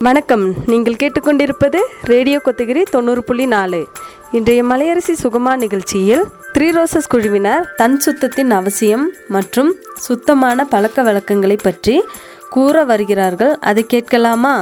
வணக்கம் நீங்கள் கேட்டுக்கொண்டிருப்பது ரேடியோ கொத்தகிரி தொண்ணூறு புள்ளி நாலு இன்றைய மலையரசி சுகமா நிகழ்ச்சியில் த்ரீ ரோசஸ் குழுவினர் தன் சுத்தத்தின் அவசியம் மற்றும் சுத்தமான பழக்க வழக்கங்களை பற்றி கூற வருகிறார்கள் அதை கேட்கலாமா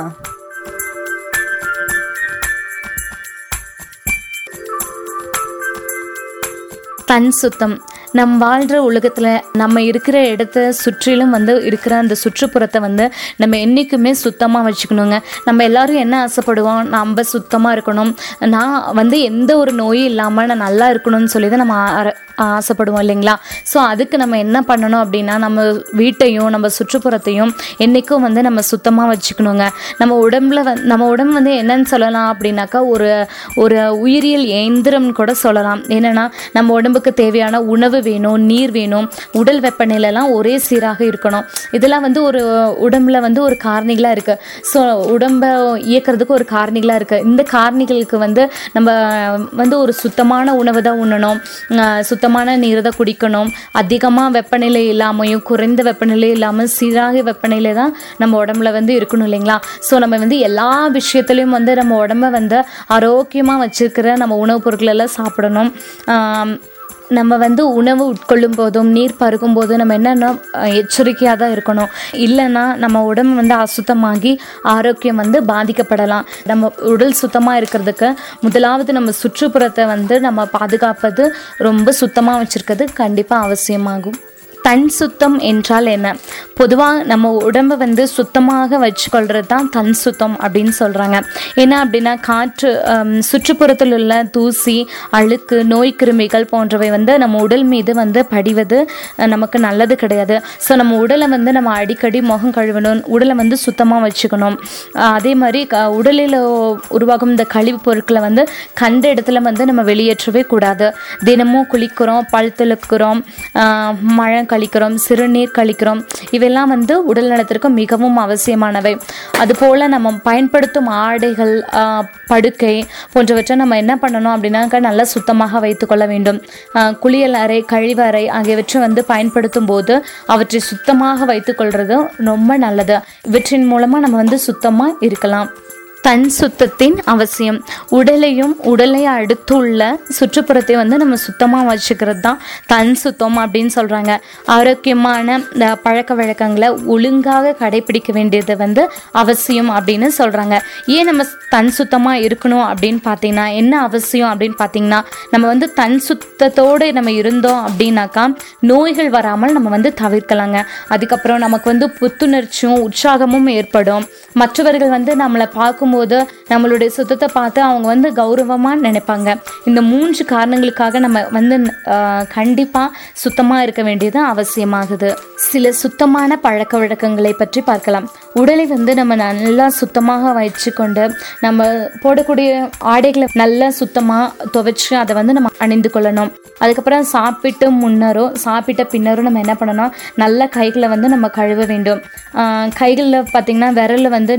தன் சுத்தம் நம் வாழ்கிற உலகத்தில் நம்ம இருக்கிற இடத்த சுற்றிலும் வந்து இருக்கிற அந்த சுற்றுப்புறத்தை வந்து நம்ம என்றைக்குமே சுத்தமாக வச்சுக்கணுங்க நம்ம எல்லாரும் என்ன ஆசைப்படுவோம் நம்ம சுத்தமாக இருக்கணும் நான் வந்து எந்த ஒரு நோயும் இல்லாமல் நான் நல்லா இருக்கணும்னு சொல்லி தான் நம்ம ஆர- ஆசைப்படுவோம் இல்லைங்களா ஸோ அதுக்கு நம்ம என்ன பண்ணணும் அப்படின்னா நம்ம வீட்டையும் நம்ம சுற்றுப்புறத்தையும் என்றைக்கும் வந்து நம்ம சுத்தமாக வச்சுக்கணுங்க நம்ம உடம்புல வந்து நம்ம உடம்பு வந்து என்னன்னு சொல்லலாம் அப்படின்னாக்கா ஒரு ஒரு உயிரியல் இயந்திரம்னு கூட சொல்லலாம் என்னன்னா நம்ம உடம்புக்கு தேவையான உணவு வேணும் நீர் வேணும் உடல் வெப்பநிலைலாம் ஒரே சீராக இருக்கணும் இதெல்லாம் வந்து ஒரு உடம்புல வந்து ஒரு காரணிகளாக இருக்குது ஸோ உடம்பை இயக்கிறதுக்கு ஒரு காரணிகளாக இருக்குது இந்த காரணிகளுக்கு வந்து நம்ம வந்து ஒரு சுத்தமான உணவு தான் உண்ணணும் அஹ் சுத்தமான நீர் தான் குடிக்கணும் அதிகமாக வெப்பநிலை இல்லாமையும் குறைந்த வெப்பநிலை இல்லாமல் சீராக வெப்பநிலை தான் நம்ம உடம்புல வந்து இருக்கணும் இல்லைங்களா ஸோ நம்ம வந்து எல்லா விஷயத்துலையும் வந்து நம்ம உடம்ப வந்து ஆரோக்கியமாக வச்சிருக்கிற நம்ம உணவுப் பொருட்கள் எல்லாம் சாப்பிடணும் ஆம், நம்ம வந்து உணவு உட்கொள்ளும் போதும் நீர் பருகும் போதும் நம்ம என்னென்னா எச்சரிக்கையாக தான் இருக்கணும் இல்லைன்னா நம்ம உடம்பு வந்து அசுத்தமாகி ஆரோக்கியம் வந்து பாதிக்கப்படலாம் நம்ம உடல் சுத்தமாக இருக்கிறதுக்கு முதலாவது நம்ம சுற்றுப்புறத்தை வந்து நம்ம பாதுகாப்பது ரொம்ப சுத்தமாக வச்சுருக்கிறது கண்டிப்பாக அவசியமாகும் தன் சுத்தம் என்றால் என்ன பொதுவாக நம்ம உடம்பை வந்து சுத்தமாக வச்சுக்கொள்கிறது தான் தன் சுத்தம் அப்படின்னு சொல்கிறாங்க என்ன அப்படின்னா காற்று ஹம், சுற்றுப்புறத்தில் உள்ள தூசி அழுக்கு நோய் கிருமிகள் போன்றவை வந்து நம்ம உடல் மீது வந்து படிவது அஹ், நமக்கு நல்லது கிடையாது ஸோ நம்ம உடலை வந்து நம்ம அடிக்கடி முகம் கழுவணும் உடலை வந்து சுத்தமாக வச்சுக்கணும் அஹ், அதே மாதிரி க உடலில் உருவாகும் இந்த கழிவுப் பொருட்களை வந்து கண்ட இடத்துல வந்து நம்ம வெளியேற்றவே கூடாது தினமும் குளிக்கிறோம் பல் துலக்குறோம் ஆஹ் மழை கழிக்கிறோம் சிறுநீர் கழிக்கிறோம் இவையெல்லாம் வந்து உடல் நலத்திற்கு மிகவும் அவசியமானவை அதுபோல் நம்ம பயன்படுத்தும் ஆடைகள் ஆஹ் படுக்கை போன்றவற்றை நம்ம என்ன பண்ணணும் அப்படின்னாக்கா நல்லா சுத்தமாக வைத்துக்கொள்ள வேண்டும் ஆஹ் குளியல் அறை கழிவறை ஆகியவற்றை வந்து பயன்படுத்தும் போது அவற்றை சுத்தமாக வைத்துக்கொள்றது ரொம்ப நல்லது இவற்றின் மூலமாக நம்ம வந்து சுத்தமாக இருக்கலாம் தன் சுத்தத்தின் அவசியம் உடலையும் உடலை அடுத்துள்ள சுற்றுப்புறத்தை வந்து நம்ம சுத்தமாக வச்சுக்கிறது தான் தன் சுத்தம் அப்படின்னு சொல்கிறாங்க ஆரோக்கியமான இந்த பழக்க வழக்கங்களை ஒழுங்காக கடைபிடிக்க வேண்டியது வந்து அவசியம் அப்படின்னு சொல்கிறாங்க ஏன் நம்ம தன் சுத்தமாக இருக்கணும் அப்படின்னு பார்த்தீங்கன்னா என்ன அவசியம் அப்படின்னு பார்த்தீங்கன்னா நம்ம வந்து தன் சுத்தத்தோடு நம்ம இருந்தோம் அப்படின்னாக்கா நோய்கள் வராமல் நம்ம வந்து தவிர்க்கலாங்க அதுக்கப்புறம் நமக்கு வந்து புத்துணர்ச்சியும் உற்சாகமும் ஏற்படும் மற்றவர்கள் வந்து நம்மளை பார்க்கும்போது நம்மளுடைய சுத்தத்தை பார்த்து அவங்க வந்து கௌரவமாக நினைப்பாங்க இந்த மூன்று காரணங்களுக்காக நம்ம வந்து கண்டிப்பாக சுத்தமாக இருக்க வேண்டியது அவசியமாகுது சில சுத்தமான பழக்க வழக்கங்களை பற்றி பார்க்கலாம் உடலை வந்து நம்ம நல்லா சுத்தமாக வச்சுக்கொண்டு நம்ம போடக்கூடிய ஆடைகளை நல்லா சுத்தமாக துவைச்சு அதை வந்து நம்ம அணிந்து கொள்ளணும் அதுக்கப்புறம் சாப்பிட்டு முன்னரோ சாப்பிட்ட பின்னரோ நம்ம என்ன பண்ணணும் நல்ல கைகளை வந்து நம்ம கழுவ வேண்டும் ஆஹ் கைகளில் பார்த்திங்கன்னா விரலில் வந்து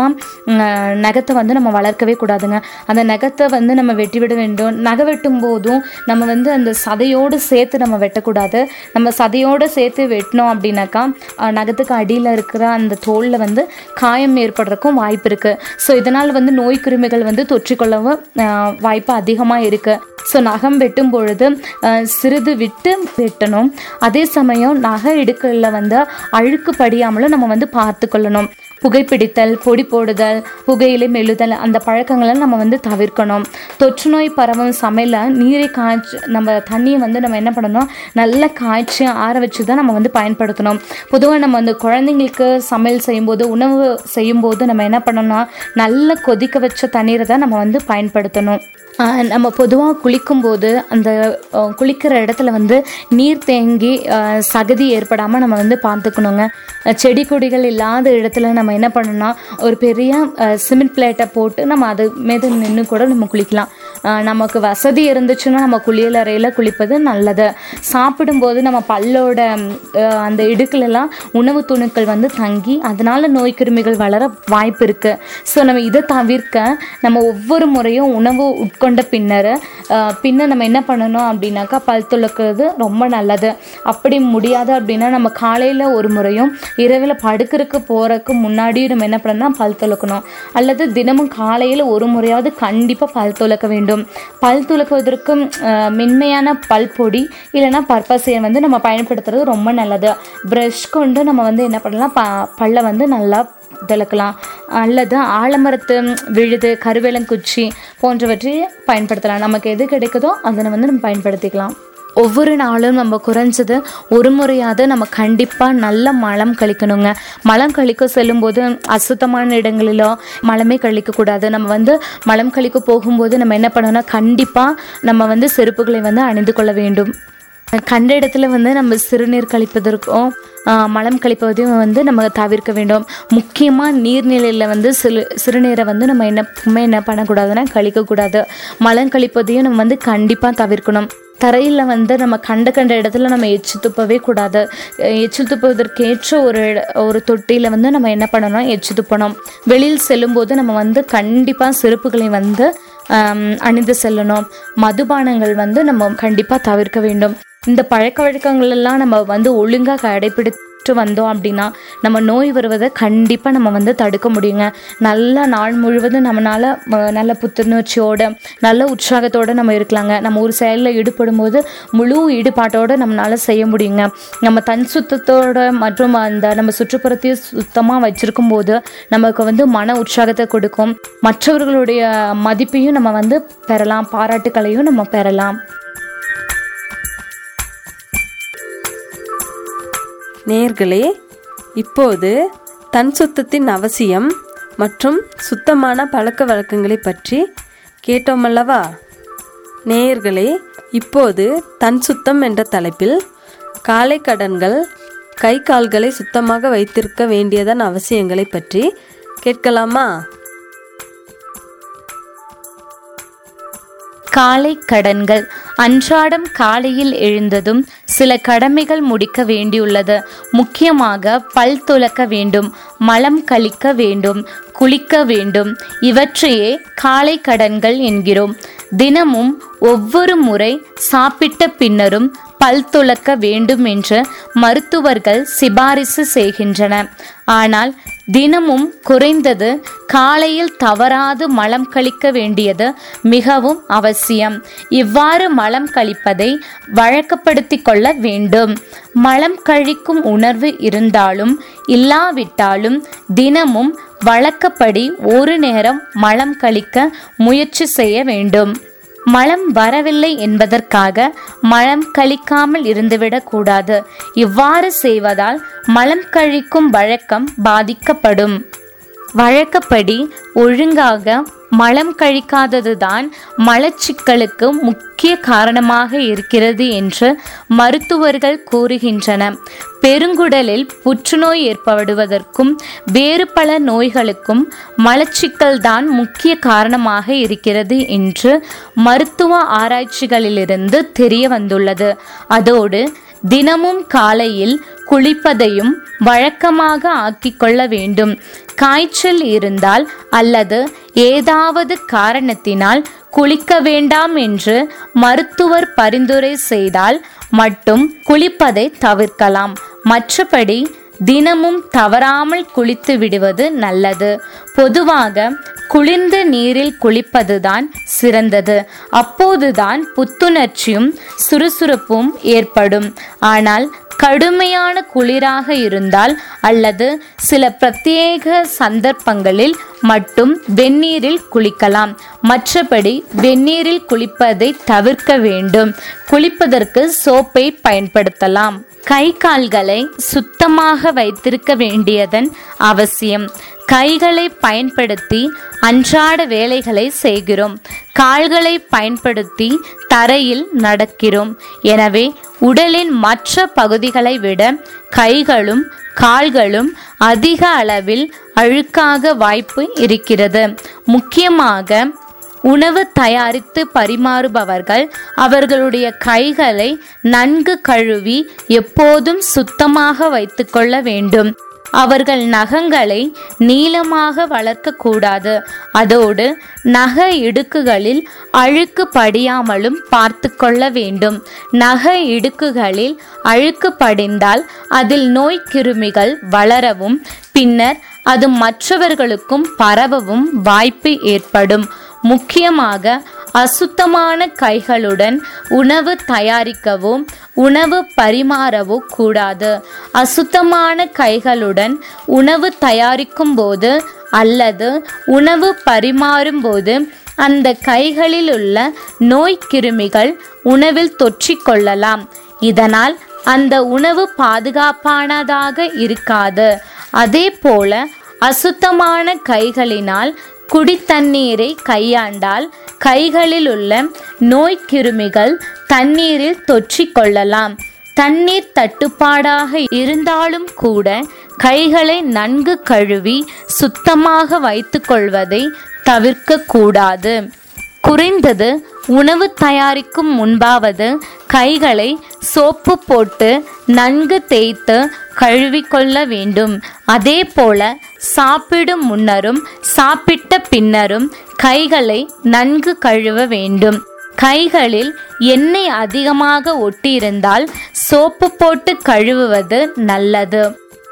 நீளமாக நகத்தை வந்து நம்ம வளர்க்கவே கூடாதுங்க அந்த நகத்தை வந்து நம்ம வெட்டி விட வேண்டும் நகை வெட்டும் போதும் நம்ம வந்து அந்த சதையோடு சேர்த்து நம்ம வெட்டக்கூடாது நம்ம சதையோடு சேர்த்து வெட்டினோம் அப்படின்னாக்கா ஆஹ் நகத்துக்கு அடியில் இருக்கிற அந்த தோலில் வந்து காயம் ஏற்படுறதுக்கும் வாய்ப்பு இருக்குது ஸோ இதனால் வந்து நோய் கிருமிகள் வந்து தொற்றிக்கொள்ளவும் ஆஹ் வாய்ப்பு அதிகமாக இருக்குது ஸோ நகம் வெட்டும் பொழுது அஹ், சிறிது விட்டு வெட்டணும் அதே சமயம் நகை இடுக்கலில் வந்து அழுக்கு படியாமலும் நம்ம வந்து பார்த்து கொள்ளணும் புகைப்பிடித்தல் பொடி போடுதல் புகையிலை மெழுதல் அந்த பழக்கங்களை நம்ம வந்து தவிர்க்கணும் தொற்று நோய் பரவும் சமையலில் நீரை காய்ச்சி நம்ம தண்ணியை வந்து நம்ம என்ன பண்ணணும் நல்லா காய்ச்சி ஆற வச்சு தான் நம்ம வந்து பயன்படுத்தணும் பொதுவாக நம்ம வந்து குழந்தைங்களுக்கு சமையல் செய்யும்போது உணவு செய்யும்போது நம்ம என்ன பண்ணணும்னா நல்லா கொதிக்க வச்ச தண்ணீரை தான் நம்ம வந்து பயன்படுத்தணும் ஆஹ் நம்ம பொதுவாக குளிக்கும்போது அந்த ஆஹ் குளிக்கிற இடத்துல வந்து நீர் தேங்கி ஆஹ் சகதி ஏற்படாமல் நம்ம வந்து பார்த்துக்கணுங்க அஹ் செடி கொடிகள் இல்லாத இடத்துல நம்ம என்ன பண்ணணும்னா ஒரு பெரிய சிமெண்ட் பிளேட்டை போட்டு நம்ம அது மீது நின்று கூட நம்ம குளிக்கலாம் ஆஹ் நமக்கு வசதி இருந்துச்சுன்னா நம்ம குளியலறையில் குளிப்பது நல்லது சாப்பிடும்போது நம்ம பல்லோட ஆஹ் அந்த இடுக்குலலாம் உணவு துணுக்கள் வந்து தங்கி அதனால நோய் கிருமிகள் வளர வாய்ப்பு இருக்கு ஸோ நம்ம இதை தவிர்க்க நம்ம ஒவ்வொரு முறையும் உணவு உட்கொண்ட பின்னர் ஆஹ் பின்ன நம்ம என்ன பண்ணணும் அப்படின்னாக்கா பல் துளக்குறது ரொம்ப நல்லது அப்படி முடியாது அப்படின்னா நம்ம காலையில் ஒரு முறையும் இரவில் படுக்கிறதுக்கு போகிறதுக்கு முன்னாடியும் நம்ம என்ன பண்ணணும்னா பல் துளக்கணும் அல்லது தினமும் காலையில் ஒரு முறையாவது கண்டிப்பாக பல் துளக்க வேண்டும் பல் துளக்குவதற்கு ஆஹ் மென்மையான பல் பொடி இல்லைன்னா பர்பஸையை வந்து நம்ம பயன்படுத்துறது ரொம்ப நல்லது ப்ரஷ் கொண்டு நம்ம வந்து என்ன பண்ணலாம் ப பல்லை வந்து நல்லா துளக்கலாம் அல்லது ஆலமரத்து விழுது கருவேலங்குச்சி போன்றவற்றை பயன்படுத்தலாம் நமக்கு எது கிடைக்குதோ அதை வந்து நம்ம பயன்படுத்திக்கலாம் ஒவ்வொரு நாளும் நம்ம குறைஞ்சது ஒரு முறையாவது நம்ம கண்டிப்பாக நல்ல மலம் கழிக்கணுங்க மலம் கழிக்க செல்லும்போது அசுத்தமான இடங்களிலோ மலமே கழிக்கக்கூடாது நம்ம வந்து மலம் கழிக்க போகும்போது நம்ம என்ன பண்ணணும்னா கண்டிப்பாக நம்ம வந்து செருப்புகளை வந்து அணிந்து கொள்ள வேண்டும் கண்ட இடத்துல வந்து நம்ம சிறுநீர் கழிப்பதற்கும் ஆஹ், மலம் கழிப்பதையும் வந்து நம்ம தவிர்க்க வேண்டும் முக்கியமாக நீர்நிலையில் வந்து சிறு சிறுநீரை வந்து நம்ம என்னமே என்ன பண்ணக்கூடாதுன்னா கழிக்கக்கூடாது மலம் கழிப்பதையும் நம்ம வந்து கண்டிப்பாக தவிர்க்கணும் தரையில் வந்து நம்ம கண்ட கண்ட இடத்துல நம்ம எச்சு துப்பவே கூடாது அஹ் எச்சில் துப்புவதற்கேற்ற ஒரு இட- ஒரு தொட்டியில் வந்து நம்ம என்ன பண்ணணும் எச்சு துப்பணும் வெளியில் செல்லும்போது நம்ம வந்து கண்டிப்பாக செருப்புகளை வந்து ஆம், அணிந்து செல்லணும் மதுபானங்கள் வந்து நம்ம கண்டிப்பாக தவிர்க்க வேண்டும் இந்த பழக்க வழக்கங்கள் எல்லாம் நம்ம வந்து ஒழுங்காக கடைபிடித்து வந்தோம் அப்படின்னா நம்ம நோய் வருவதை கண்டிப்பாக நம்ம வந்து தடுக்க முடியுங்க நல்ல நாள் முழுவதும் நம்மளால் நல்ல புத்துணர்ச்சியோட நல்ல உற்சாகத்தோட நம்ம இருக்கலாங்க நம்ம ஒரு செயலில் ஈடுபடும் போது முழு ஈடுபாட்டோட நம்மளால செய்ய முடியுங்க நம்ம தன் சுத்தத்தோட மற்றும் அந்த நம்ம சுற்றுப்புறத்தையும் சுத்தமாக வச்சிருக்கும் போது நமக்கு வந்து மன உற்சாகத்தை கொடுக்கும் மற்றவர்களுடைய மதிப்பையும் நம்ம வந்து பெறலாம் பாராட்டுக்களையும் நம்ம பெறலாம் நேர்களே இப்போது தன் சுத்தத்தின் அவசியம் மற்றும் சுத்தமான பழக்க வழக்கங்களை பற்றி கேட்டோமல்லவா நேயர்களே இப்போது தன் சுத்தம் என்ற தலைப்பில் காலை கடன்கள் கை கால்களை சுத்தமாக வைத்திருக்க வேண்டியதன் அவசியங்களை பற்றி கேட்கலாமா காலை கடன்கள் அன்றாடம் காலையில் எழுந்ததும் சில கடமைகள் முடிக்க வேண்டியுள்ளது முக்கியமாக பல் துலக்க வேண்டும் மலம் கழிக்க வேண்டும் குளிக்க வேண்டும் இவற்றையே காலை கடன்கள் என்கிறோம் தினமும் ஒவ்வொரு முறை சாப்பிட்ட பின்னரும் பல் துலக்க வேண்டும் என்று மருத்துவர்கள் சிபாரிசு செய்கின்றன ஆனால் தினமும் குறைந்தது காலையில் தவறாது மலம் கழிக்க வேண்டியது மிகவும் அவசியம் இவ்வாறு மலம் கழிப்பதை வழக்கப்படுத்திக் கொள்ள வேண்டும் மலம் கழிக்கும் உணர்வு இருந்தாலும் இல்லாவிட்டாலும் தினமும் வழக்கப்படி ஒரு நேரம் மலம் கழிக்க முயற்சி செய்ய வேண்டும் மலம் வரவில்லை என்பதற்காக மலம் கழிக்காமல் இருந்துவிடக் கூடாது இவ்வாறு செய்வதால் மலம் கழிக்கும் வழக்கம் பாதிக்கப்படும் வழக்கப்படி ஒழுங்காக மலம் கழிக்காததுதான் மலச்சிக்கலுக்கு முக்கிய காரணமாக இருக்கிறது என்று மருத்துவர்கள் கூறுகின்றன பெருங்குடலில் புற்றுநோய் ஏற்படுவதற்கும் வேறு பல நோய்களுக்கும் மலச்சிக்கல் தான் முக்கிய காரணமாக இருக்கிறது என்று மருத்துவ ஆராய்ச்சிகளிலிருந்து தெரிய வந்துள்ளது அதோடு தினமும் காலையில் குளிப்பதையும் வழக்கமாக ஆக்கிக்கொள்ள வேண்டும் காய்ச்சல் இருந்தால் அல்லது ஏதாவது காரணத்தினால் குளிக்க வேண்டாம் என்று மருத்துவர் பரிந்துரை செய்தால் மட்டும் குளிப்பதை தவிர்க்கலாம் மற்றபடி தினமும் தவறாமல் குளித்து விடுவது நல்லது பொதுவாக குளிர்ந்த நீரில் குளிப்பதுதான் சிறந்தது அப்போதுதான் புத்துணர்ச்சியும் சுறுசுறுப்பும் ஏற்படும் ஆனால் கடுமையான குளிராக இருந்தால் அல்லது சில பிரத்யேக சந்தர்ப்பங்களில் மட்டும் வெந்நீரில் குளிக்கலாம் மற்றபடி வெந்நீரில் குளிப்பதை தவிர்க்க வேண்டும் குளிப்பதற்கு சோப்பை பயன்படுத்தலாம் கை கால்களை சுத்தமாக வைத்திருக்க வேண்டியதன் அவசியம் கைகளை பயன்படுத்தி அன்றாட வேலைகளை செய்கிறோம் கால்களை பயன்படுத்தி தரையில் நடக்கிறோம் எனவே உடலின் மற்ற பகுதிகளை விட கைகளும் கால்களும் அதிக அளவில் அழுக்காக வாய்ப்பு இருக்கிறது முக்கியமாக உணவு தயாரித்து பரிமாறுபவர்கள் அவர்களுடைய கைகளை நன்கு கழுவி எப்போதும் சுத்தமாக வைத்துக்கொள்ள வேண்டும் அவர்கள் நகங்களை நீளமாக வளர்க்கக்கூடாது அதோடு நக இடுக்குகளில் அழுக்கு படியாமலும் பார்த்து கொள்ள வேண்டும் நக இடுக்குகளில் அழுக்கு படிந்தால் அதில் நோய் கிருமிகள் வளரவும் பின்னர் அது மற்றவர்களுக்கும் பரவவும் வாய்ப்பு ஏற்படும் முக்கியமாக அசுத்தமான கைகளுடன் உணவு தயாரிக்கவோ உணவு பரிமாறவோ கூடாது அசுத்தமான கைகளுடன் உணவு தயாரிக்கும் போது அல்லது உணவு பரிமாறும் போது அந்த கைகளில் உள்ள நோய் கிருமிகள் உணவில் தொற்றிக்கொள்ளலாம் இதனால் அந்த உணவு பாதுகாப்பானதாக இருக்காது அதே போல அசுத்தமான கைகளினால் குடித்தண்ணீரை கையாண்டால் கைகளில் உள்ள நோய் கிருமிகள் தண்ணீரில் தொற்றிக்கொள்ளலாம் தண்ணீர் தட்டுப்பாடாக இருந்தாலும் கூட கைகளை நன்கு கழுவி சுத்தமாக வைத்துக்கொள்வதை தவிர்க்க கூடாது குறைந்தது உணவு தயாரிக்கும் முன்பாவது கைகளை சோப்பு போட்டு நன்கு தேய்த்து கழுவிக்கொள்ள வேண்டும் அதே போல சாப்பிடும் முன்னரும் சாப்பிட்ட பின்னரும் கைகளை நன்கு கழுவ வேண்டும் கைகளில் எண்ணெய் அதிகமாக ஒட்டியிருந்தால் சோப்பு போட்டு கழுவுவது நல்லது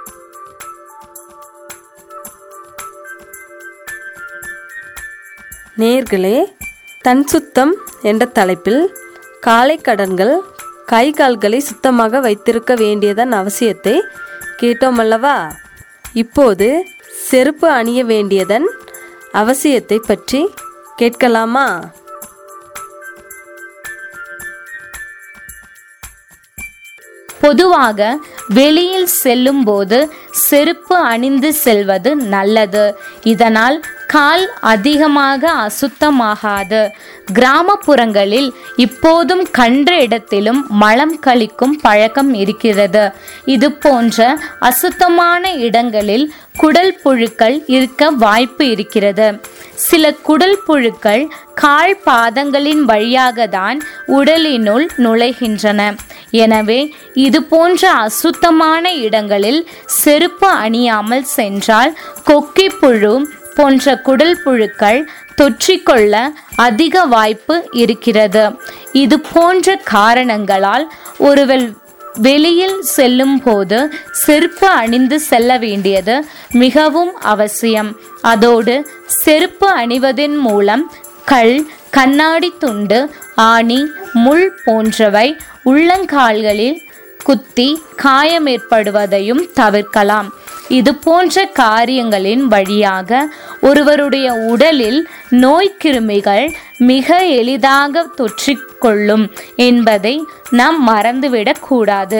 நேர்களே தன் சுத்தம் என்ற தலைப்பில் காலை கடன்கள் கை கால்களை சுத்தமாக வைத்திருக்க வேண்டியதன் அவசியத்தை கேட்டோம் அல்லவா இப்போது செருப்பு அணிய வேண்டியதன் அவசியத்தை பற்றி கேட்கலாமா பொதுவாக வெளியில் செல்லும்போது செருப்பு அணிந்து செல்வது நல்லது இதனால் கால் அதிகமாக அசுத்தமாகாது கிராமப்புறங்களில் இப்போதும் கன்ற இடத்திலும் மலம் கழிக்கும் பழக்கம் இருக்கிறது இது போன்ற அசுத்தமான இடங்களில் குடல் புழுக்கள் இருக்க வாய்ப்பு இருக்கிறது சில குடல் புழுக்கள் கால் பாதங்களின் வழியாக தான் உடலினுள் நுழைகின்றன எனவே இது போன்ற அசுத்தமான இடங்களில் செருப்பு அணியாமல் சென்றால் கொக்கி புழு போன்ற குடல் புழுக்கள் தொற்றிக்கொள்ள அதிக வாய்ப்பு இருக்கிறது இது போன்ற காரணங்களால் ஒருவர் வெளியில் செல்லும் போது செருப்பு அணிந்து செல்ல வேண்டியது மிகவும் அவசியம் அதோடு செருப்பு அணிவதன் மூலம் கல் கண்ணாடி துண்டு ஆணி முள் போன்றவை உள்ளங்கால்களில் குத்தி காயம் ஏற்படுவதையும் தவிர்க்கலாம் இது போன்ற காரியங்களின் வழியாக ஒருவருடைய உடலில் நோய் கிருமிகள் மிக எளிதாக தொற்றிக்கொள்ளும் என்பதை நாம் மறந்துவிடக் கூடாது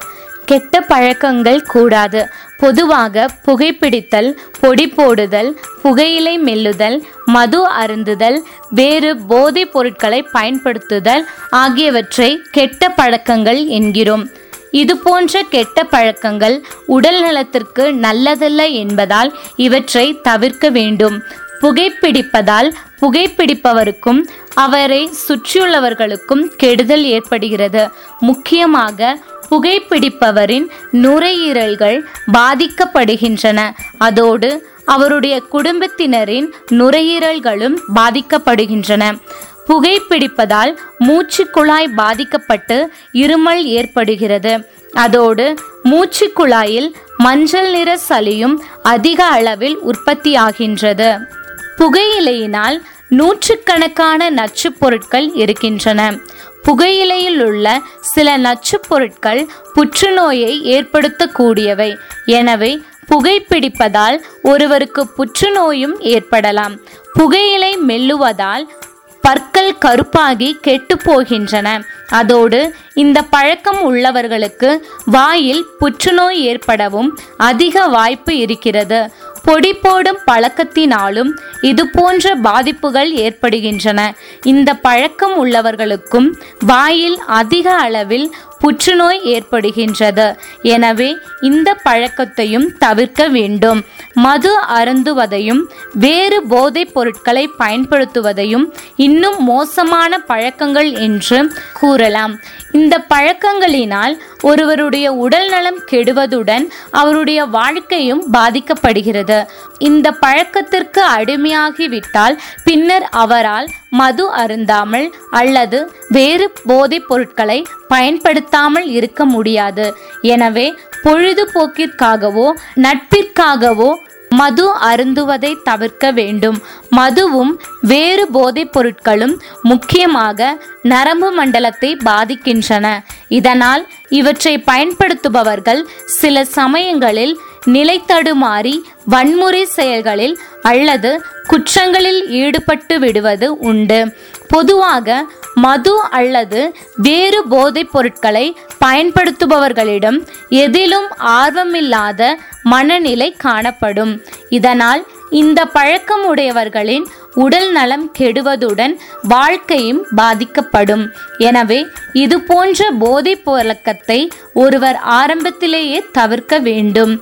கெட்ட பழக்கங்கள் கூடாது பொதுவாக புகைப்பிடித்தல் பொடி போடுதல் புகையிலை மெல்லுதல் மது அருந்துதல் வேறு போதைப் பொருட்களை பயன்படுத்துதல் ஆகியவற்றை கெட்ட பழக்கங்கள் என்கிறோம் இது போன்ற கெட்ட பழக்கங்கள் உடல் நலத்திற்கு நல்லதல்ல என்பதால் இவற்றை தவிர்க்க வேண்டும் புகைப்பிடிப்பதால் புகைப்பிடிப்பவருக்கும் அவரை சுற்றியுள்ளவர்களுக்கும் கெடுதல் ஏற்படுகிறது முக்கியமாக புகைப்பிடிப்பவரின் நுரையீரல்கள் பாதிக்கப்படுகின்றன அதோடு அவருடைய குடும்பத்தினரின் நுரையீரல்களும் பாதிக்கப்படுகின்றன புகைப்பிடிப்பதால் மூச்சுக்குழாய் பாதிக்கப்பட்டு இருமல் ஏற்படுகிறது அதோடு மூச்சுக்குழாயில் மஞ்சள் நிற சளியும் அதிக அளவில் உற்பத்தியாகின்றது புகையிலையினால் நூற்றுக்கணக்கான நச்சுப் பொருட்கள் இருக்கின்றன புகையிலையில் உள்ள சில நச்சுப் பொருட்கள் புற்றுநோயை ஏற்படுத்தக்கூடியவை எனவே புகைப்பிடிப்பதால் ஒருவருக்கு புற்றுநோயும் ஏற்படலாம் புகையிலை மெல்லுவதால் பற்கள் கருப்பாகி கெட்டு போகின்றன அதோடு இந்த பழக்கம் உள்ளவர்களுக்கு வாயில் புற்றுநோய் ஏற்படவும் அதிக வாய்ப்பு இருக்கிறது பொடி போடும் பழக்கத்தினாலும் இது போன்ற பாதிப்புகள் ஏற்படுகின்றன இந்த பழக்கம் உள்ளவர்களுக்கும் வாயில் அதிக அளவில் புற்றுநோய் ஏற்படுகின்றது எனவே இந்த பழக்கத்தையும் தவிர்க்க வேண்டும் மது அருந்துவதையும் வேறு போதைப் பொருட்களை பயன்படுத்துவதையும் இன்னும் மோசமான பழக்கங்கள் என்று கூறலாம் இந்த பழக்கங்களினால் ஒருவருடைய உடல் நலம் கெடுவதுடன் அவருடைய வாழ்க்கையும் பாதிக்கப்படுகிறது இந்த பழக்கத்திற்கு அடிமையாகிவிட்டால் பின்னர் அவரால் மது அருந்தாமல் அல்லது வேறு போதைப் பொருட்களை பயன்படுத்தாமல் இருக்க முடியாது எனவே பொழுதுபோக்கிற்காகவோ நட்பிற்காகவோ மது அருந்துவதை தவிர்க்க வேண்டும் மதுவும் வேறு போதைப் பொருட்களும் முக்கியமாக நரம்பு மண்டலத்தை பாதிக்கின்றன இதனால் இவற்றை பயன்படுத்துபவர்கள் சில சமயங்களில் நிலைத்தடுமாறி வன்முறை செயல்களில் அல்லது குற்றங்களில் ஈடுபட்டு விடுவது உண்டு பொதுவாக மது அல்லது வேறு போதைப் பொருட்களை பயன்படுத்துபவர்களிடம் எதிலும் ஆர்வமில்லாத மனநிலை காணப்படும் இதனால் இந்த பழக்கம் உடையவர்களின் உடல் நலம் கெடுவதுடன் வாழ்க்கையும் பாதிக்கப்படும் எனவே இது போன்ற போதைப் பழக்கத்தை ஒருவர் ஆரம்பத்திலேயே தவிர்க்க வேண்டும்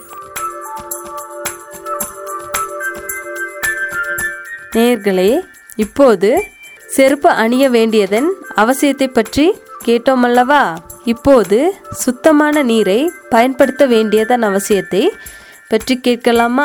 நேர்களே இப்போது செருப்பு அணிய வேண்டியதன் அவசியத்தை பற்றி கேட்டோமல்லவா இப்போது சுத்தமான நீரை பயன்படுத்த வேண்டியதன் அவசியத்தை பற்றி கேட்கலாமா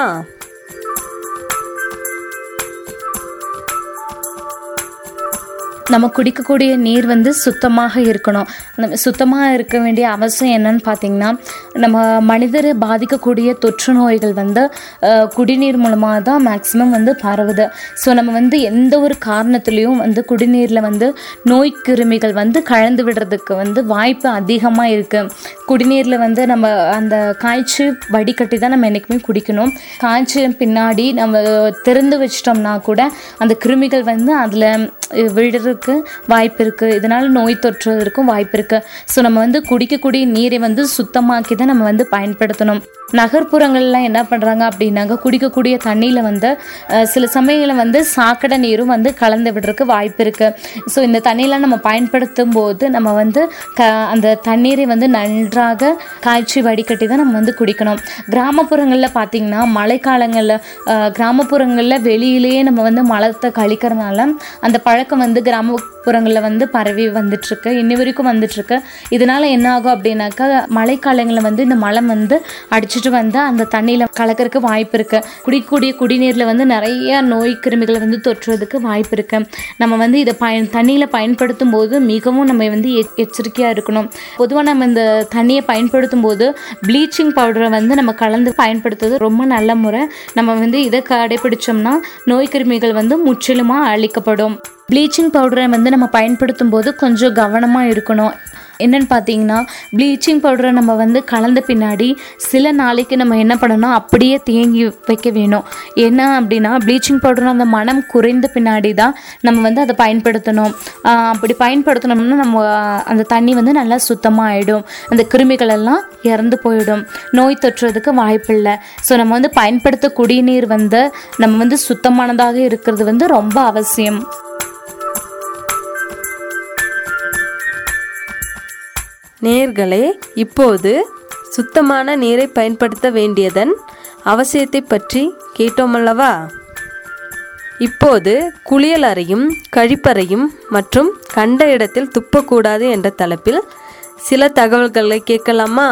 நம்ம குடிக்கக்கூடிய நீர் வந்து சுத்தமாக இருக்கணும் அந்த சுத்தமாக இருக்க வேண்டிய அவசியம் என்னன்னு பார்த்தீங்கன்னா நம்ம மனிதரை பாதிக்கக்கூடிய தொற்று நோய்கள் வந்து அஹ், குடிநீர் மூலமாக தான் மேக்ஸிமம் வந்து பரவுது ஸோ நம்ம வந்து எந்த ஒரு காரணத்துலேயும் வந்து குடிநீரில் வந்து நோய் கிருமிகள் வந்து கலந்து விடுறதுக்கு வந்து வாய்ப்பு அதிகமாக இருக்குது குடிநீரில் வந்து நம்ம அந்த காய்ச்சி வடிகட்டி தான் நம்ம என்றைக்குமே குடிக்கணும் காய்ச்சி பின்னாடி நம்ம திறந்து வச்சிட்டோம்னா கூட அந்த கிருமிகள் வந்து அதில் விழுறதுக்கு வாய்ப்பு இருக்குது இதனால் நோய் தொற்றுவதற்கும் வாய்ப்பு இருக்குது ஸோ நம்ம வந்து குடிக்கக்கூடிய நீரை வந்து சுத்தமாக்கி தான் நம்ம வந்து பயன்படுத்தணும் நகர்ப்புறங்கள்லாம் என்ன பண்ணுறாங்க அப்படின்னாக்க குடிக்கக்கூடிய தண்ணியில் வந்து அஹ், சில சமயங்களில் வந்து சாக்கடை நீரும் வந்து கலந்து விடுறதுக்கு வாய்ப்பு இருக்குது ஸோ இந்த தண்ணியெலாம் நம்ம பயன்படுத்தும் போது நம்ம வந்து க அந்த தண்ணீரை வந்து நன்றாக காய்ச்சி வடிகட்டி தான் நம்ம வந்து குடிக்கணும் கிராமப்புறங்களில் பார்த்திங்கன்னா மழைக்காலங்களில் கிராமப்புறங்களில் வெளியிலேயே நம்ம வந்து மலத்தை கழிக்கிறதுனால அந்த பழக்கம் வந்து கிராமப்புறங்களில் வந்து பரவி வந்துட்டுருக்கு இன்னி வரைக்கும் வந்துட்டுருக்கு இதனால் என்ன ஆகும் அப்படின்னாக்கா மழைக்காலங்களில் வந்து இந்த மலம் வந்து அடிச்சிட்டு வந்து அந்த தண்ணியில் கலக்கறதுக்கு வாய்ப்பு இருக்குது குடிக்கக்கூடிய குடிநீரில் வந்து நிறைய நோய் கிருமிகளை வந்து தொற்றுவதற்கு வாய்ப்பு இருக்குது நம்ம வந்து இதை பயன் தண்ணியில் பயன்படுத்தும் போது மிகவும் நம்ம வந்து எச்- எச்சரிக்கையாக இருக்கணும் பொதுவாக நம்ம இந்த தண்ணியை பயன்படுத்தும் போது ப்ளீச்சிங் பவுடரை வந்து நம்ம கலந்து பயன்படுத்துறது ரொம்ப நல்ல முறை நம்ம வந்து இதை கடைபிடிச்சோம்னா நோய் கிருமிகள் வந்து முற்றிலுமாக அழிக்கப்படும் ப்ளீச்சிங் பவுடரை வந்து நம்ம பயன்படுத்தும் போது கொஞ்சம் கவனமாக இருக்கணும் என்னன்னு பார்த்தீங்கன்னா ப்ளீச்சிங் பவுடரை நம்ம வந்து கலந்த பின்னாடி சில நாளைக்கு நம்ம என்ன பண்ணணும் அப்படியே தேங்கி வைக்க வேணும் என்ன அப்படின்னா ப்ளீச்சிங் பவுடர் அந்த மனம் குறைந்த பின்னாடி தான் நம்ம வந்து அதை பயன்படுத்தணும் ஆஹ் அப்படி பயன்படுத்தினோம்னா நம்ம ஆஹ் அந்த தண்ணி வந்து நல்லா சுத்தமாக ஆகிடும் அந்த கிருமிகள் எல்லாம் இறந்து போயிடும் நோய் தொற்றுறதுக்கு வாய்ப்பில்லை ஸோ நம்ம வந்து பயன்படுத்த குடிநீர் வந்து நம்ம வந்து சுத்தமானதாக இருக்கிறது வந்து ரொம்ப அவசியம் நேர்களே இப்போது சுத்தமான நீரை பயன்படுத்த வேண்டியதன் அவசியத்தை பற்றி கேட்டோமல்லவா இப்போது குளியல் அறையும் கழிப்பறையும் மற்றும் கண்ட இடத்தில் துப்பக்கூடாது என்ற தலைப்பில் சில தகவல்களை கேட்கலாமா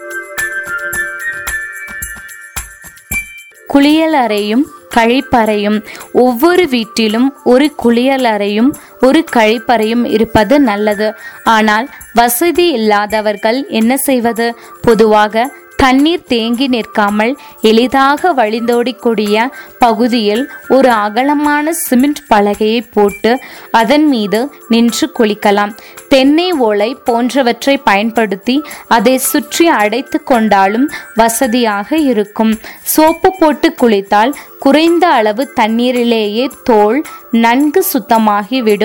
குளியல் அறையும் கழிப்பறையும் ஒவ்வொரு வீட்டிலும் ஒரு குளியல் அறையும் ஒரு கழிப்பறையும் இருப்பது நல்லது ஆனால் வசதி இல்லாதவர்கள் என்ன செய்வது பொதுவாக தண்ணீர் தேங்கி நிற்காமல் எளிதாக வழிந்தோடிக்கூடிய பகுதியில் ஒரு அகலமான சிமெண்ட் பலகையை போட்டு அதன் மீது நின்று குளிக்கலாம் தென்னை ஓலை போன்றவற்றை பயன்படுத்தி அதை சுற்றி அடைத்து கொண்டாலும் வசதியாக இருக்கும் சோப்பு போட்டு குளித்தால் குறைந்த அளவு தண்ணீரிலேயே தோல் நன்கு சுத்தமாகி விடும்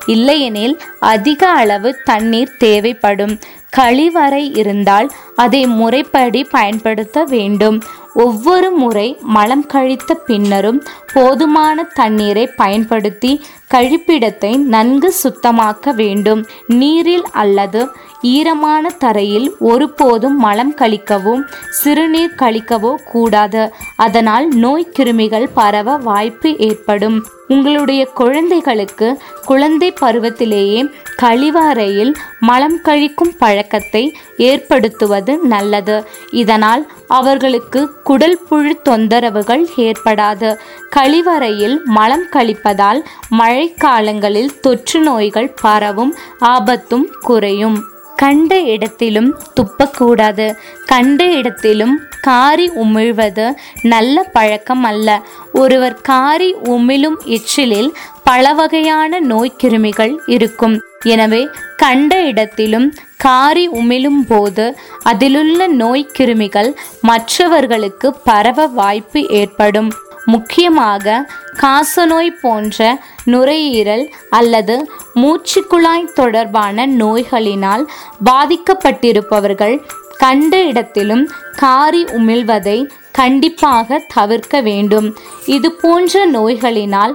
இல்லையெனில் அதிக அளவு தண்ணீர் தேவைப்படும் கழிவறை இருந்தால் அதை முறைப்படி பயன்படுத்த வேண்டும் ஒவ்வொரு முறை மலம் கழித்த பின்னரும் போதுமான தண்ணீரை பயன்படுத்தி கழிப்பிடத்தை நன்கு சுத்தமாக்க வேண்டும் நீரில் அல்லது ஈரமான தரையில் ஒருபோதும் மலம் கழிக்கவோ சிறுநீர் கழிக்கவோ கூடாது அதனால் நோய் கிருமிகள் பரவ வாய்ப்பு ஏற்படும் உங்களுடைய குழந்தைகளுக்கு குழந்தை பருவத்திலேயே கழிவறையில் மலம் கழிக்கும் பழக்கத்தை ஏற்படுத்துவது நல்லது இதனால் அவர்களுக்கு குடல் புழு தொந்தரவுகள் ஏற்படாது கழிவறையில் மலம் கழிப்பதால் மழைக்காலங்களில் தொற்று நோய்கள் பரவும் ஆபத்தும் குறையும் கண்ட இடத்திலும் துப்பக்கூடாது கண்ட இடத்திலும் காரி உமிழ்வது நல்ல பழக்கம் அல்ல ஒருவர் காரி உமிழும் எச்சிலில் பல வகையான நோய்க்கிருமிகள் இருக்கும் எனவே கண்ட இடத்திலும் காரி உமிழும் போது அதிலுள்ள நோய்க்கிருமிகள் மற்றவர்களுக்கு பரவ வாய்ப்பு ஏற்படும் முக்கியமாக காசநோய் போன்ற நுரையீரல் அல்லது மூச்சுக்குழாய் தொடர்பான நோய்களினால் பாதிக்கப்பட்டிருப்பவர்கள் கண்ட இடத்திலும் காரி உமிழ்வதை கண்டிப்பாக தவிர்க்க வேண்டும் இது போன்ற நோய்களினால்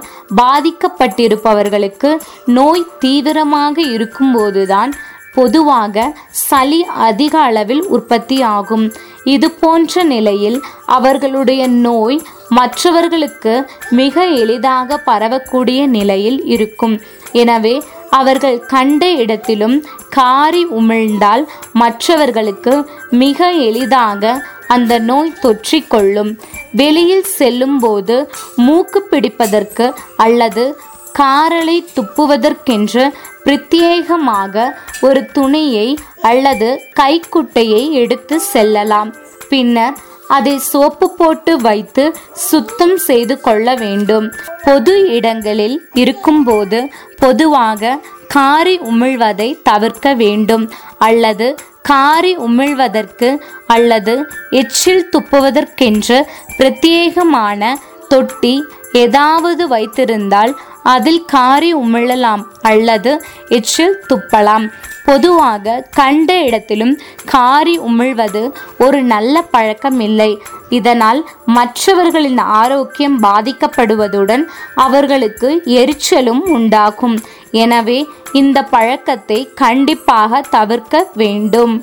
பாதிக்கப்பட்டிருப்பவர்களுக்கு நோய் தீவிரமாக இருக்கும்போதுதான் பொதுவாக சளி அதிக அளவில் உற்பத்தி ஆகும் இது போன்ற நிலையில் அவர்களுடைய நோய் மற்றவர்களுக்கு மிக எளிதாக பரவக்கூடிய நிலையில் இருக்கும் எனவே அவர்கள் கண்ட இடத்திலும் காரி உமிழ்ந்தால் மற்றவர்களுக்கு மிக எளிதாக அந்த நோய் தொற்றிக்கொள்ளும் வெளியில் செல்லும்போது மூக்கு பிடிப்பதற்கு அல்லது காரலை துப்புவதற்கென்று பிரத்யேகமாக ஒரு துணியை அல்லது கைக்குட்டையை எடுத்து செல்லலாம் பின்னர் அதை சோப்பு போட்டு வைத்து சுத்தம் செய்து கொள்ள வேண்டும் பொது இடங்களில் இருக்கும்போது பொதுவாக காரி உமிழ்வதை தவிர்க்க வேண்டும் அல்லது காரி உமிழ்வதற்கு அல்லது எச்சில் துப்புவதற்கென்று பிரத்யேகமான தொட்டி ஏதாவது வைத்திருந்தால் அதில் காரி உமிழலாம் அல்லது எச்சில் துப்பலாம் பொதுவாக கண்ட இடத்திலும் காரி உமிழ்வது ஒரு நல்ல பழக்கம் இல்லை இதனால் மற்றவர்களின் ஆரோக்கியம் பாதிக்கப்படுவதுடன் அவர்களுக்கு எரிச்சலும் உண்டாகும் எனவே இந்த பழக்கத்தை கண்டிப்பாக தவிர்க்க வேண்டும்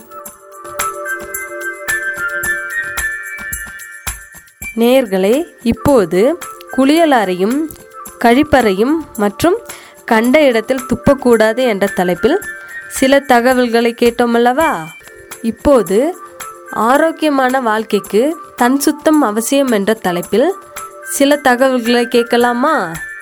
நேயர்களே இப்போது குளியலறையும் கழிப்பறையும் மற்றும் கண்ட இடத்தில் துப்பக்கூடாது என்ற தலைப்பில் சில தகவல்களை கேட்டோமல்லவா இப்போது ஆரோக்கியமான வாழ்க்கைக்கு தன் சுத்தம் அவசியம் என்ற தலைப்பில் சில தகவல்களை கேட்கலாமா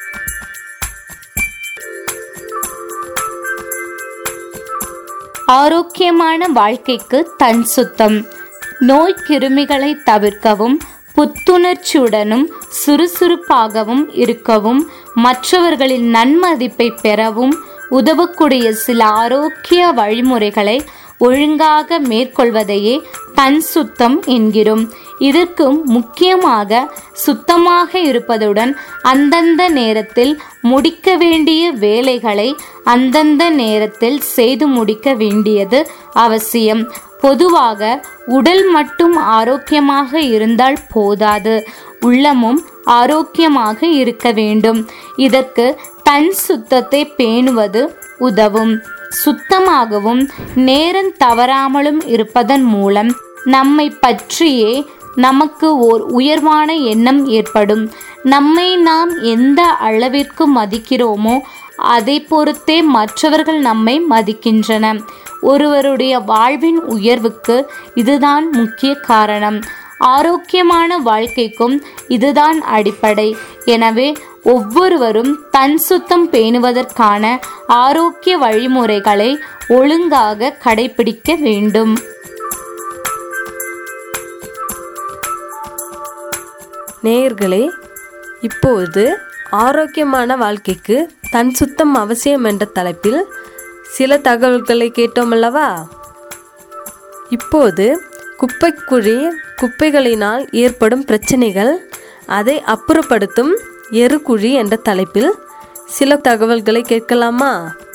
ஆரோக்கியமான வாழ்க்கைக்கு தன் சுத்தம் நோய் கிருமிகளை தவிர்க்கவும் புத்துணர்ச்சியுடனும் சுறுசுறுப்பாகவும் இருக்கவும் மற்றவர்களின் நன்மதிப்பை பெறவும் உதவக்கூடிய சில ஆரோக்கிய வழிமுறைகளை ஒழுங்காக மேற்கொள்வதையே தன் சுத்தம் என்கிறோம் இதற்கு முக்கியமாக சுத்தமாக இருப்பதுடன் அந்தந்த நேரத்தில் முடிக்க வேண்டிய வேலைகளை அந்தந்த நேரத்தில் செய்து முடிக்க வேண்டியது அவசியம் பொதுவாக உடல் மட்டும் ஆரோக்கியமாக இருந்தால் போதாது உள்ளமும் ஆரோக்கியமாக இருக்க வேண்டும் இதற்கு தன் சுத்தத்தை பேணுவது உதவும் சுத்தமாகவும் நேரம் தவறாமலும் இருப்பதன் மூலம் நம்மை பற்றியே நமக்கு ஓர் உயர்வான எண்ணம் ஏற்படும் நம்மை நாம் எந்த அளவிற்கு மதிக்கிறோமோ அதை பொறுத்தே மற்றவர்கள் நம்மை மதிக்கின்றன ஒருவருடைய வாழ்வின் உயர்வுக்கு இதுதான் முக்கிய காரணம் ஆரோக்கியமான வாழ்க்கைக்கும் இதுதான் அடிப்படை எனவே ஒவ்வொருவரும் தன் சுத்தம் பேணுவதற்கான ஆரோக்கிய வழிமுறைகளை ஒழுங்காக கடைபிடிக்க வேண்டும் நேயர்களே இப்போது ஆரோக்கியமான வாழ்க்கைக்கு தன் சுத்தம் அவசியம் என்ற தலைப்பில் சில தகவல்களை கேட்டோமல்லவா இப்போது குப்பைக்குழி குப்பைகளினால் ஏற்படும் பிரச்சனைகள் அதை அப்புறப்படுத்தும் எருக்குழி என்ற தலைப்பில் சில தகவல்களை கேட்கலாமா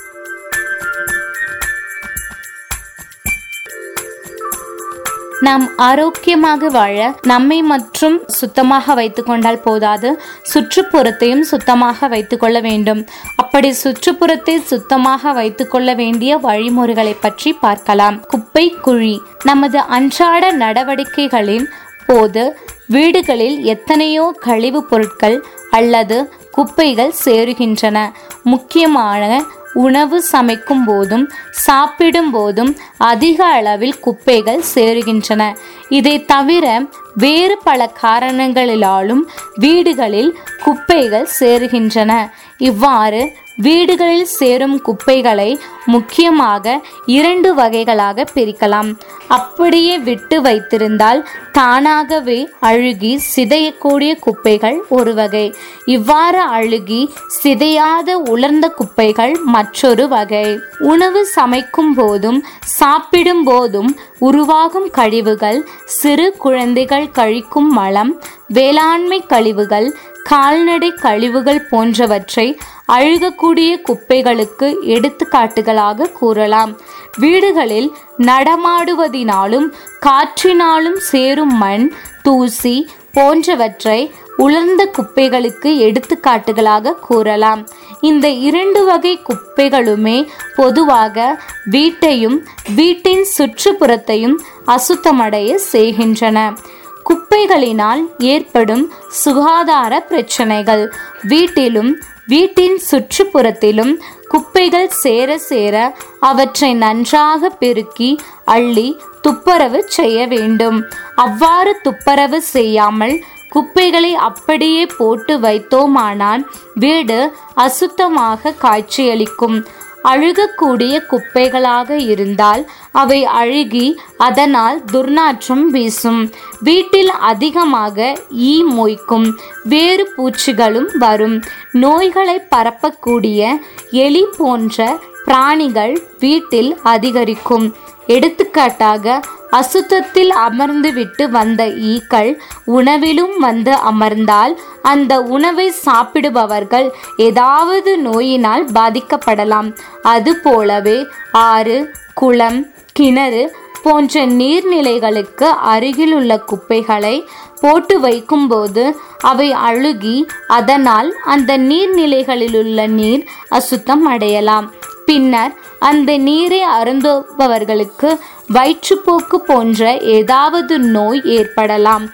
நாம் ஆரோக்கியமாக வாழ நம்மை மற்றும் சுத்தமாக வைத்துக்கொண்டால் போதாது சுற்றுப்புறத்தையும் சுத்தமாக வைத்துக்கொள்ள வேண்டும் அப்படி சுற்றுப்புறத்தை சுத்தமாக வைத்துக்கொள்ள வேண்டிய வழிமுறைகளை பற்றி பார்க்கலாம் குப்பை குழி நமது அன்றாட நடவடிக்கைகளின் போது வீடுகளில் எத்தனையோ கழிவுப் பொருட்கள் அல்லது குப்பைகள் சேருகின்றன முக்கியமான உணவு சமைக்கும் போதும் சாப்பிடும் போதும் அதிக அளவில் குப்பைகள் சேருகின்றன இதை தவிர வேறு பல காரணங்களிலாலும் வீடுகளில் குப்பைகள் சேருகின்றன இவ்வாறு வீடுகளில் சேரும் குப்பைகளை முக்கியமாக இரண்டு வகைகளாக பிரிக்கலாம் அப்படியே விட்டு வைத்திருந்தால் தானாகவே அழுகி சிதையக்கூடிய குப்பைகள் ஒரு வகை இவ்வாறு அழுகி சிதையாத உலர்ந்த குப்பைகள் மற்றொரு வகை உணவு சமைக்கும் போதும் சாப்பிடும் போதும் உருவாகும் கழிவுகள் சிறு குழந்தைகள் கழிக்கும் மலம் வேளாண்மை கழிவுகள் கால்நடை கழிவுகள் போன்றவற்றை அழுகக்கூடிய குப்பைகளுக்கு எடுத்துக்காட்டுகளாக கூறலாம் வீடுகளில் நடமாடுவதினாலும் காற்றினாலும் சேரும் மண் தூசி போன்றவற்றை உலர்ந்த குப்பைகளுக்கு எடுத்துக்காட்டுகளாக கூறலாம் இந்த இரண்டு வகை குப்பைகளுமே பொதுவாக வீட்டையும் வீட்டின் சுற்றுப்புறத்தையும் அசுத்தமடைய செய்கின்றன குப்பைகளினால் ஏற்படும் சுகாதார பிரச்சனைகள் வீட்டிலும் வீட்டின் சுற்றுப்புறத்திலும் குப்பைகள் சேர சேர அவற்றை நன்றாக பெருக்கி அள்ளி துப்புரவு செய்ய வேண்டும் அவ்வாறு துப்புரவு செய்யாமல் குப்பைகளை அப்படியே போட்டு வைத்தோமானால் வீடு அசுத்தமாக காட்சியளிக்கும் அழுகக்கூடிய குப்பைகளாக இருந்தால் அவை அழுகி அதனால் துர்நாற்றம் வீசும் வீட்டில் அதிகமாக ஈ மொய்க்கும் வேறு பூச்சிகளும் வரும் நோய்களை பரப்பக்கூடிய எலி போன்ற பிராணிகள் வீட்டில் அதிகரிக்கும் எடுத்துக்காட்டாக அசுத்தத்தில் அமர்ந்துவிட்டு வந்த ஈக்கள் உணவிலும் வந்து அமர்ந்தால் அந்த உணவை சாப்பிடுபவர்கள் ஏதாவது நோயினால் பாதிக்கப்படலாம் அதுபோலவே ஆறு குளம் கிணறு போன்ற நீர்நிலைகளுக்கு அருகிலுள்ள குப்பைகளை போட்டு வைக்கும்போது அவை அழுகி அதனால் அந்த நீர்நிலைகளிலுள்ள நீர் அசுத்தம் அடையலாம் பின்னர் அந்த நீரை அருந்துபவர்களுக்கு வயிற்றுப்போக்கு போன்ற ஏதாவது நோய் ஏற்படலாம்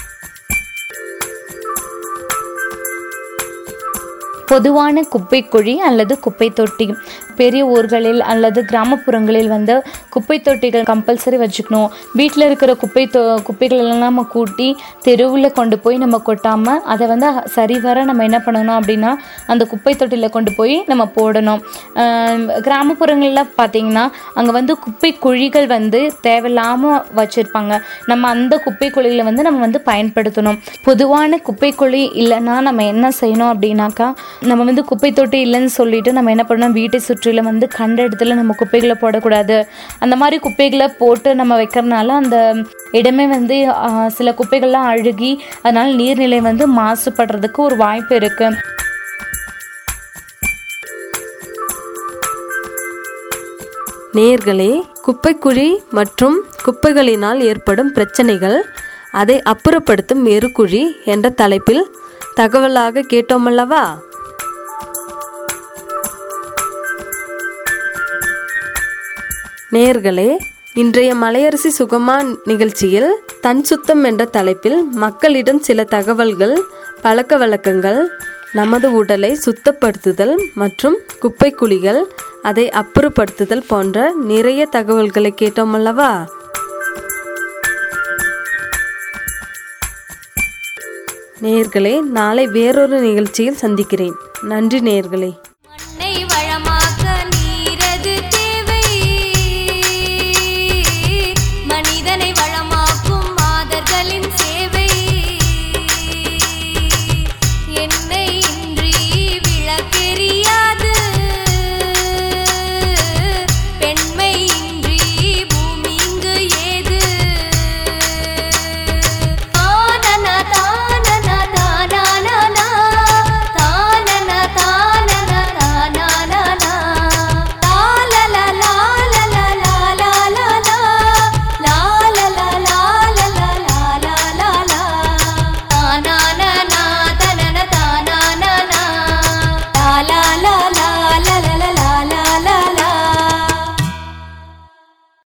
பொதுவான குப்பை குழி அல்லது குப்பை தொட்டி பெரிய ஊர்களில் அல்லது கிராமப்புறங்களில் வந்து குப்பை தொட்டிகள் கம்பல்சரி வச்சுக்கணும் வீட்டில் இருக்கிற குப்பை தொ குப்பைகள் எல்லாம் நம்ம கூட்டி தெருவில் கொண்டு போய் நம்ம கொட்டாமல் அதை வந்து சரிவர நம்ம என்ன பண்ணணும் அப்படின்னா அந்த குப்பை தொட்டியில் கொண்டு போய் நம்ம போடணும் ஆம், கிராமப்புறங்களில் பார்த்தீங்கன்னா அங்கே வந்து குப்பை குழிகள் வந்து தேவையில்லாமல் வச்சுருப்பாங்க நம்ம அந்த குப்பை குழிகளை வந்து நம்ம வந்து பயன்படுத்தணும் பொதுவான குப்பை குழி இல்லைன்னா நம்ம என்ன செய்யணும் அப்படின்னாக்கா நம்ம வந்து குப்பை தொட்டி இல்லைன்னு சொல்லிட்டு நம்ம என்ன பண்ணணும் வீட்டை சுற்றிலும் வந்து கண்ட இடத்துல நம்ம குப்பைகளை போடக்கூடாது அந்த மாதிரி குப்பைகளை போட்டு நம்ம வைக்கிறனால அந்த இடமே வந்து ஆ, சில குப்பைகள்லாம் அழுகி அதனால நீர்நிலை வந்து மாசுபடுறதுக்கு ஒரு வாய்ப்பு இருக்கு நேர்களே குப்பைக்குழி மற்றும் குப்பைகளினால் ஏற்படும் பிரச்சனைகள் அதை அப்புறப்படுத்தும் எருக்குழி என்ற தலைப்பில் தகவலாக கேட்டோமல்லவா நேர்களே இன்றைய மலையரசி சுகமா நிகழ்ச்சியில் தன் சுத்தம் என்ற தலைப்பில் மக்களிடம் சில தகவல்கள் பழக்க வழக்கங்கள் நமது உடலை சுத்தப்படுத்துதல் மற்றும் குப்பை குழிகள் அதை அப்புறப்படுத்துதல் போன்ற நிறைய தகவல்களை கேட்டோம் அல்லவா நேயர்களே நாளை வேறொரு நிகழ்ச்சியில் சந்திக்கிறேன் நன்றி நேயர்களே